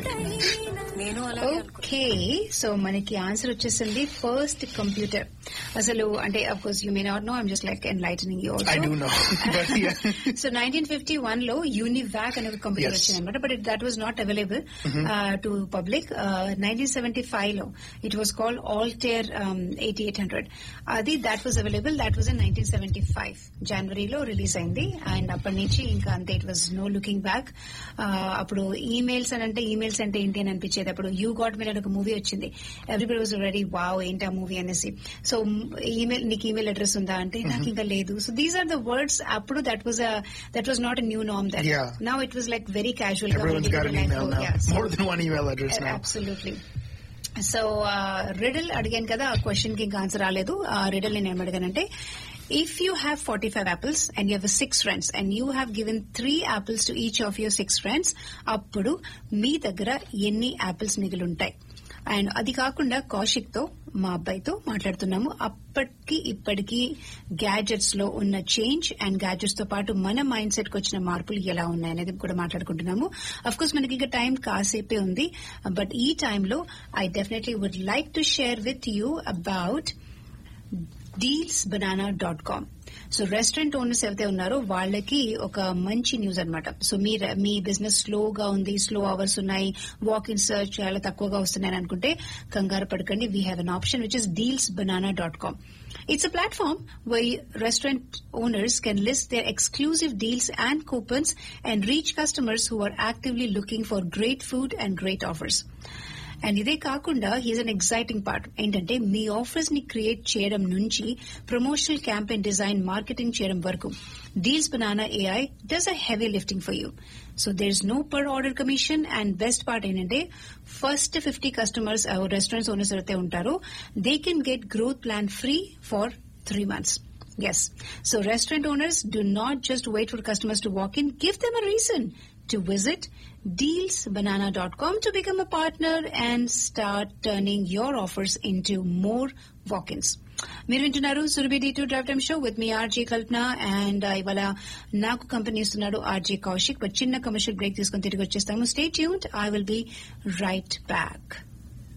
నేను అలాగే okay so మనకి ఆన్సర్ వచ్చేసింది ఫస్ట్ కంప్యూటర్ అసలు అంటే of course you may not no I'm just like enlightening you I do know, but yeah. So nineteen fifty one లో UNIVAC అనే ఒక కంప్యూటర్ Yes. వచ్చింది అనమాట but that was not available to public nineteen seventy five లో it was called Altair eighty eight hundred అది that was available that was in nineteen seventy five జనవరిలో release అయింది and అప్పటి నుంచి ఇంకా అంతే it was no looking back అప్పుడు emails అని అంటే ఈమెయిల్స్ అంటే ఏంటి అని అనిపించేది అప్పుడు యూ గాట్ మెయిల్ అని ఒక మూవీ వచ్చింది ఎవ్రీబడి వాజ్ రెడీ వావ్ ఏంటి ఆ మూవీ అనేసి సో ఈమెయిల్ నీకు ఈమెయిల్ అడ్రస్ ఉందా అంటే నాకు ఇంకా లేదు so these are the words అప్పుడు that was that was not a new నామ్ that Yeah. Now it was like very casual Everyone's got an email now. More than one email address now. Absolutely so riddle అడిగాను కదా ఆ question కి ఇంకా answer రాలేదు ఆ riddle నేను ఏం అడిగానంటే if you have forty five apples and you have six friends and you have given three apples to each of your six friends అప్పుడు మీ దగ్గర ఎన్ని యాపిల్స్ మిగిలి ఉంటాయి అండ్ అది కాకుండా కౌశిక్ తో మా అబ్బాయితో మాట్లాడుతున్నాము అప్పటికి ఇప్పటికి గ్యాజెట్స్ లో ఉన్న చేంజ్ అండ్ గ్యాజెట్స్ తో పాటు మన మైండ్ సెట్ కి వచ్చిన మార్పులు ఎలా ఉన్నాయనేది కూడా మాట్లాడుకుంటున్నాము అఫ్ కోర్స్ మనకి ఇంకా టైం కాసేపే ఉంది బట్ ఈ టైంలో I definitely would like to share with you about deals banana dot com so restaurant owners ఎవరైతే ఉన్నారో వాళ్ళకి ఒక మంచి న్యూస్ అన్నమాట సో మీ మీ బిజినెస్ స్లోగా ఉంది స్లో అవర్స్ ఉన్నాయి వాక్ ఇన్ సర్చ్ చాలా తక్కువగా వస్తున్నాయని అనుకుంటే కంగారు పడకండి we have an option which is deals banana dot com It's a platform where restaurant owners can list their exclusive deals and coupons and reach customers who are actively looking for great food and great offers. And ఇదే కాకుండా he's an exciting part ఏంటంటే మీ offers ని create చేయడం నుంచి promotional campaign design marketing చేయడం వరకు deals banana AI does a heavy lifting for you so there is no per order commission and best part ఏంటంటే first fifty customers restaurants owners ఎవరైతే ఉంటారో they can get growth plan free for three months Yes. So restaurant owners do not just wait for customers to walk in. Give them a reason to visit dealsbanana.com to become a partner and start turning your offers into more walk-ins. మీరు వింటున్నారు Surabhi D two drive time show with me RJ Kalpana and ఇవాళ నాకు company ఇస్తున్నాడు RJ Kaushik చిన్న commercial break తీసుకొని తిరిగి వచ్చేస్తాము stay tuned I will be right back